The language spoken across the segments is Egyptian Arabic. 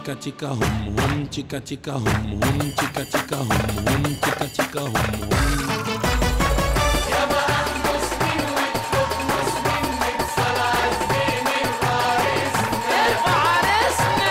chika chika hum hum chika chika hum hum chika chika hum hum chika chika hum hum ارفع عرسنا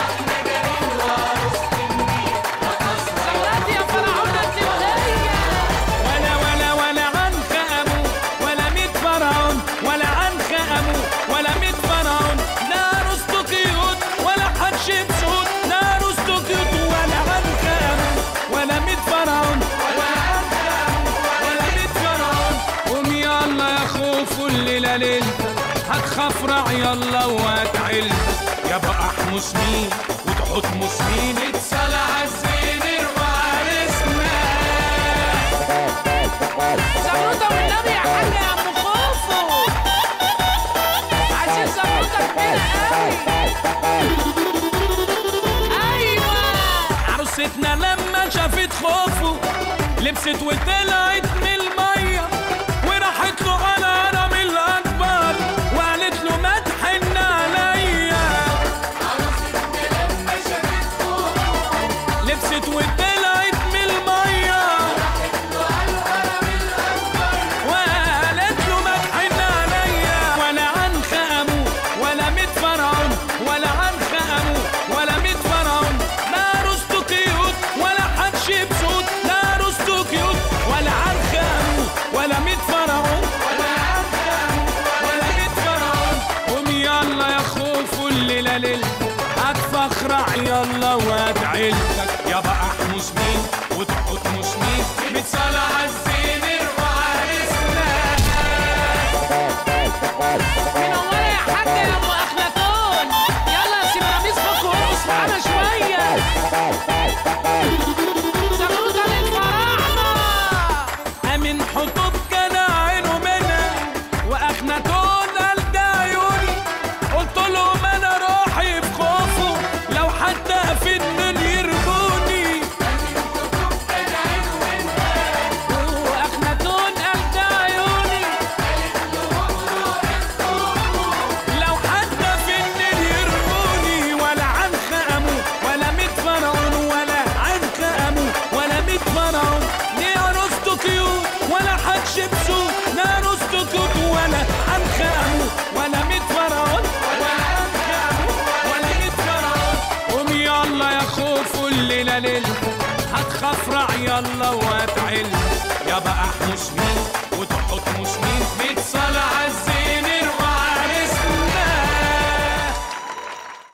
صلاتي يا فرعون انت وهي ولا ولا ولا عنك أمو ولا ميت فرعون ولا عنك أمو ولا ميت فرعون نار استقيود ولا حتشبسوت نار استقيود ولا عنك أمو ولا ميت فرعون ولا عنك أمو ولا ميت فرعون قوم يلا يا خوف الليلة ليلتك هتخفرع يلا وهتعل يا بقى احمس مين وتحط مسمين اتصلى عالزين وعرسنا زمرودة والنبي يا حاج يا ام خوفو عايزين زمرودة كبيرة قوي ايوه عروستنا لما شافت خوفه لبست وطلعت من المية وراحت له على هرم الأكبر وقالت له ما تحن عليا لبست وطلعت من المية وقالت له ما تحن عليا ولا عن خامو ولا ميت فرعون ولا عن خامو ولا ميت فرعون لا رستو كيوت ولا حتشبسوت لا رستو كيوت ولا عن خامو ولا ميت فرعون ولا عن خامو ولا ميت فرعون قوم يلا يا خوف الليلة ليلتك هتفخرع يلا وادعيلتك يابا احمس مين وتحط مسمين متصالة عالزين وعرسنا منورة يا حاج يا ام اخناتون يلا يا سي رميس فك ورقص معانا شوية زمرودة للفراعنة أمن حطب كان عينه منها وأخناتون قال ده عيوني قلت لهم أنا روحي في خوفه لو حتى في الدنيا يرموني وأخناتون قال ده عيوني لو حتى في النيل يرموني ولا عن خامو ولا ميت فرعون ولا عن خامو ولا ميت فرعون نارستو كيوت ولا حتشبسو نارستو كيوت ولا عن خامو ولا ميت فرعون ولا عن خامو ولا ميت فرعون قوم يلا يا خوف الليلة ليلتك هتخفرع يلا وهتعل يابا احمس مين